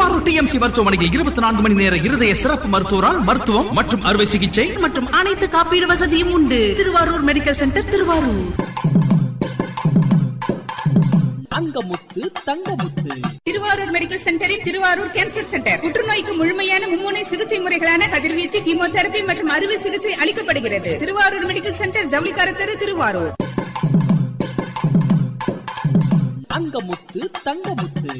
Thiruvarur TMC மருத்துவமனையில் இருபத்தி நான்கு மணி நேர இருதய சிறப்பு மருத்துவரால் மருத்துவம் மற்றும் அறுவை சிகிச்சை மற்றும் அனைத்து காப்பீடு வசதியும் உண்டு Thiruvarur medical centre Thiruvarur Angamuthu Thangamuthu Thiruvarur medical சென்டரில் திருவாரூர் கேன்சர் சென்டர் புற்றுநோய்க்கு முழுமையான மும்முனை சிகிச்சை முறைகளான கதிர்வீச்சு கீமோதெரபி மற்றும் அறுவை சிகிச்சை அளிக்கப்படுகிறது திருவாரூர் மெடிக்கல் சென்டர் ஜவுளிக்கார தெரு திருவாரூர் அங்கமுத்து தங்கமுத்து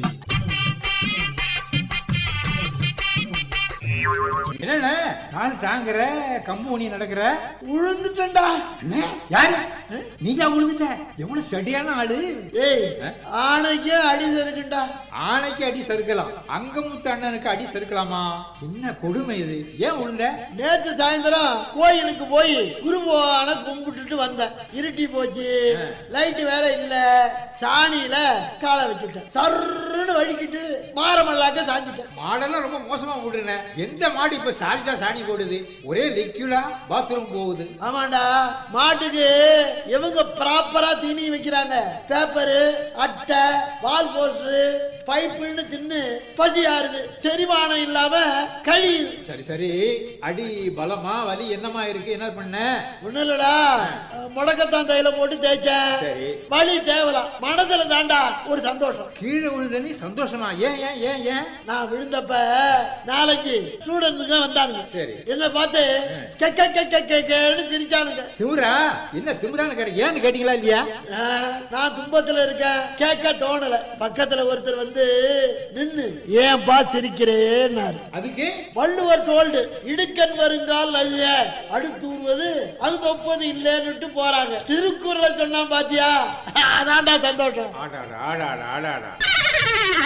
என்னண்ணே கால் தாங்குற கம்பு ஊனி நடக்கிற உழுந்துட்டேன்டா அண்ணே, யாரு நீயா விழுந்துட்ட எவ்வளவு சரியான ஆளு ஏய் ஆணைக்கே அடி இருக்குண்டா ஆணைக்கு அடி சறுக்கலாம் அங்கமுத்து அண்ணனுக்கு அடி சறுக்கலாமா என்ன கொடுமை இது ஏன் விழுந்த நேத்து சாயந்தரம் கோயிலுக்கு போய் குருபவான கும்பிட்டுட்டு வந்தேன் இருட்டி போச்சு லைட் வேற இல்ல சாணியில காலை வச்சுட்டேன் சர்ன்னு வழிக்கிட்டு மாரமல்லாக்க சாஞ்சிட்டேன் மாடெல்லாம் ரொம்ப மோசமா விடுறேன் எந்த மாடு இப்ப சாலிட்டா சாணி போடுது ஒரே லிக்யூடா பாத்ரூம் போகுது ஆமாண்டா மாட்டுக்கு இவங்க ப்ராப்பரா தீனி வைக்கிறாங்க பேப்பரு அட்டை வால் போஸ்டர் பைப்புன்னு தின்னு பசி ஆறுது செரிமானம் இல்லாம கழியுது சரி சரி அடி பலமா வலி என்னமா இருக்கு என்ன பண்ண ஒண்ணும் இல்லடா முடக்கத்தான் தையில போட்டு தேய்ச்சேன் சரி. வலி தேவலாம் மனசுல தாண்டா ஒரு சந்தோஷம் கீழே விழுந்த நீ சந்தோஷமா ஏன் ஏன் ஏன் ஏன் நான் விழுந்தப்ப நாளைக்கு ஸ்டூடெண்ட்ஸுங்க வந்தானுங்க சரி. என்ன பார்த்து கெக்க கெக்க கெக்கன்னு சிரிச்சானுங்க திமுறா என்ன திமுறான்னு கேட்ட ஏன்னு கேட்டீங்களா இல்லையா ஆ, நான் துன்பத்துல இருக்கேன் கேட்க தோணல பக்கத்துல ஒருத்தர் வந்து நின்னு ஏன்பா சிரிக்கிறேன்னாரு அதுக்கு வள்ளுவர் தோல்டு இடுக்கன் வருங்கால் அல்ல அடுத்தூர்வது அது தொப்பது இல்லைன்னுட்டு போறாங்க திருக்குறளை சொன்னா பாத்தியா அதான்டா சந்தோஷம் ஆடாடா ஆடாடா ஆடாடா